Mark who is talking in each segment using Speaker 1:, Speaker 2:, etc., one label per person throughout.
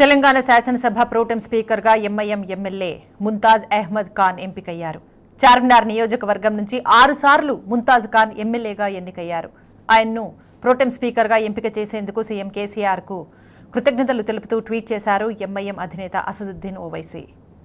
Speaker 1: తెలంగాణ శాసనసభ ప్రోటెం స్పీకర్గా MIM MLA Mumtaz Ahmed Khan ఎంపికయ్యారు చార్మినార్ నియోజకవర్గం నుంచి ఆరు సార్లు ముంతాజ్ ఖాన్ ఎమ్మెల్యేగా ఎన్నికయ్యారు ఆయన్ను ప్రోటెం స్పీకర్గా ఎంపిక చేసేందుకు సీఎం కేసీఆర్కు కృతజ్ఞతలు తెలుపుతూ ట్వీట్ చేశారు ఎంఐఎం అధినేత అసదుద్దీన్ ఓవైసీ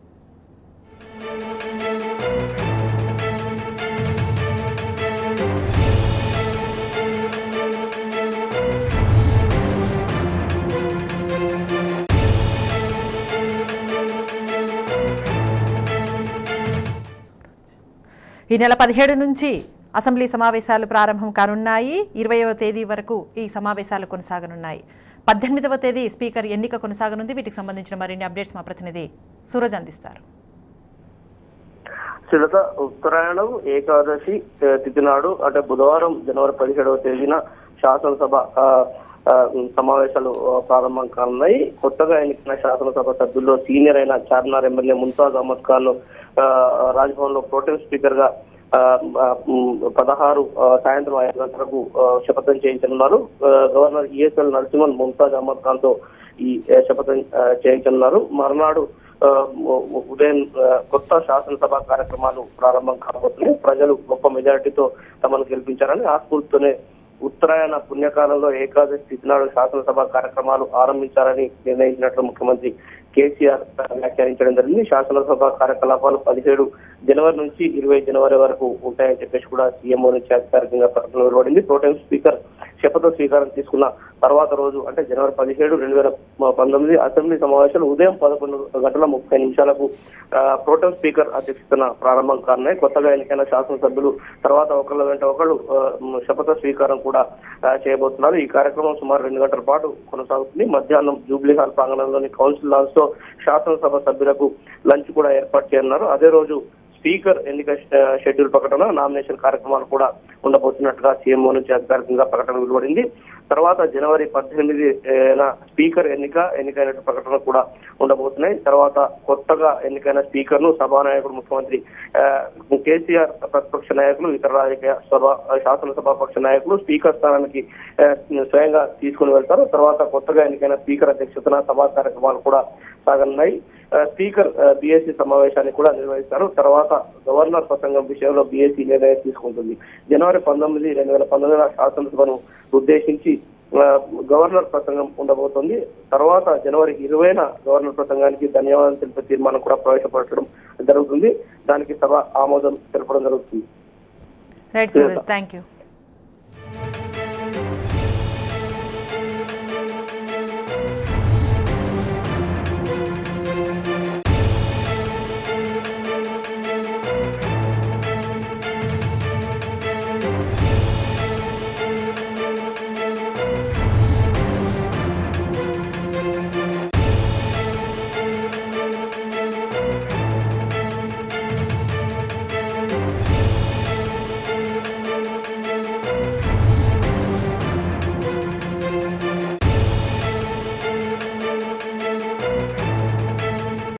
Speaker 1: ఈ నెల పదిహేడు నుంచి అసెంబ్లీ సమావేశాలు ప్రారంభం కానున్నాయి ఇరవయవ తేదీ వరకు ఈ సమావేశాలు కొనసాగనున్నాయి పద్దెనిమిదవ తేదీ స్పీకర్ ఎన్నిక కొనసాగనుంది వీటికి సంబంధించిన మరిన్ని అప్డేట్స్ మా ప్రతినిధి సూరజ్ అందిస్తారు
Speaker 2: చిలక ఉత్తరాయణం ఏకాదశి ఆ, తిథి నాడు అంటే బుధవారం జనవరి పదిహేడవ తేదీన శాసనసభ ఆ, ఆ, సమావేశాలు ఆ, ప్రారంభం కానున్నాయి కొత్తగా ఎన్నికైన శాసనసభ సభ్యుల్లో సీనియర్ అయిన చార్మినార్ ఎమ్మెల్యే ముంతాజ్ అహ్మద్ ఖాన్ రాజ్భవన్ లో ప్రోటెం స్పీకర్ గా ఆ, ఆ, ఉమ్, పదహారు ఆ, సాయంత్రం ఐదు గంటలకు ఆ, శపథం చేయించనున్నారు ఆ, గవర్నర్ ఈఎస్ఎల్ నరసింహన్ ముంతాజ్ అహ్మద్ ఖాన్ తో ఈ ఆ, శపథం ఆ, చేయించనున్నారు మర్నాడు ఆ, ఉ- ఉదయం ఆ, కొత్త శాసనసభ కార్యక్రమాలు ప్రారంభం కాబోతున్నాయి ప్రజలు గొప్ప మెజారిటీతో తమను గెలిపించారని ఆ స్ఫూర్తితోనే ఉత్తరాయణ పుణ్యకాలంలో ఏకాదశి తిథి నాడు శాసనసభ కార్యక్రమాలు ఆరంభించాలని నిర్ణయించినట్లు ముఖ్యమంత్రి కేసీఆర్ వ్యాఖ్యానించడం జరిగింది శాసనసభ కార్యకలాపాలు పదిహేడు జనవరి నుంచి ఇరవై జనవరి వరకు ఉంటాయని చెప్పేసి కూడా సీఎంఓ నుంచి అధికారికంగా ప్రకటన వెలువడింది ప్రోటెం స్పీకర్ శపథ స్వీకారం తీసుకున్న తర్వాత రోజు అంటే జనవరి పదిహేడు రెండు వేల పంతొమ్మిది అసెంబ్లీ సమావేశాలు ఉదయం పదకొండు గంటల ముప్పై నిమిషాలకు ఆ, ప్రోటెం స్పీకర్ అధ్యక్షతన ప్రారంభం కానున్నాయి కొత్తగా ఎన్నికైన శాసనసభ్యులు తర్వాత ఒకళ్ళ వెంట ఒకళ్ళు ఆ, మ్, శపథ స్వీకారం కూడా ఆ, చేయబోతున్నారు ఈ కార్యక్రమం సుమారు రెండు గంటల పాటు కొనసాగుతుంది మధ్యాహ్నం జూబ్లీ హాల్ ప్రాంగణంలోని కౌన్సిల్ లాన్స్ లో శాసనసభ సభ్యులకు లంచ్ కూడా ఏర్పాటు చేయనున్నారు అదే రోజు స్పీకర్ ఎన్నిక ష- షెడ్యూల్ ప్రకటన నామినేషన్ కార్యక్రమాలు కూడా ఉండబోతున్నట్టుగా సీఎంఓ నుంచి అధికారికంగా ప్రకటన వెలువడింది తర్వాత జనవరి పద్దెనిమిది ఏన స్పీకర్ ఎన్నిక ఎన్నికైన ప్రకటన కూడా ఉండబోతున్నాయి తర్వాత కొత్తగా ఎన్నికైన స్పీకర్ ను సభానాయకుడు ముఖ్యమంత్రి ఆ, కేసీఆర్ ప్రతిపక్ష నాయకులు ఇతర రాజకీయ సభ శాసనసభ పక్ష నాయకులు స్పీకర్ స్థానానికి ఆ, స్వయంగా తీసుకుని వెళ్తారు తర్వాత కొత్తగా ఎన్నికైన స్పీకర్ అధ్యక్షతన సభా కార్యక్రమాలు కూడా సాగనున్నాయి ఆ, స్పీకర్ బీఎస్సీ సమావేశాన్ని కూడా నిర్వహిస్తారు తర్వాత గవర్నర్ ప్రసంగం విషయంలో బీఎస్సీ నిర్ణయం తీసుకుంటుంది జనవరి పంతొమ్మిది రెండు వేల పంతొమ్మిదిన శాసనసభను ఉద్దేశించి ఆ, గవర్నర్ ప్రసంగం ఉండబోతోంది తర్వాత జనవరి ఇరవైన గవర్నర్ ప్రసంగానికి ధన్యవాదాలు తెలిపే తీర్మానం కూడా ప్రవేశపెట్టడం జరుగుతుంది దానికి సభ ఆమోదం తెలపడం జరుగుతుంది
Speaker 1: రైట్ సూరజ్ థ్యాంక్ యూ